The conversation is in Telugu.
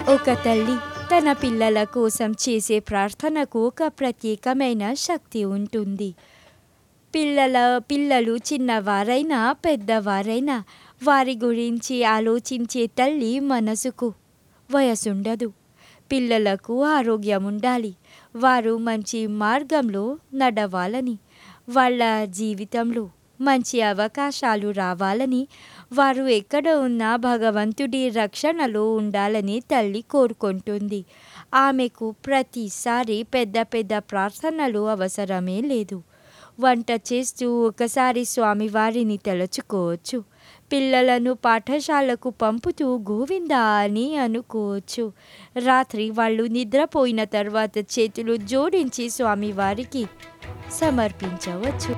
ఒక తల్లి తన పిల్లల కోసం చేసే ప్రార్థనకు ఒక ప్రత్యేకమైన శక్తి ఉంటుంది పిల్లల పిల్లలు చిన్నవారైనా పెద్దవారైనా వారి గురించి ఆలోచించే తల్లి మనసుకు వయసుండదు పిల్లలకు ఆరోగ్యం ఉండాలి వారు మంచి మార్గంలో నడవాలని వాళ్ళ జీవితంలో మంచి అవకాశాలు రావాలని వారు ఎక్కడ ఉన్నా భగవంతుడి రక్షణలో ఉండాలని తల్లి కోరుకుంటుంది ఆమెకు ప్రతిసారి పెద్ద పెద్ద ప్రార్థనలు అవసరమే లేదు వంట చేస్తూ ఒకసారి స్వామివారిని తలుచుకోవచ్చు పిల్లలను పాఠశాలకు పంపుతూ గోవిందా అని అనుకోవచ్చు రాత్రి వాళ్ళు నిద్రపోయిన తర్వాత చేతులు జోడించి స్వామివారికి సమర్పించవచ్చు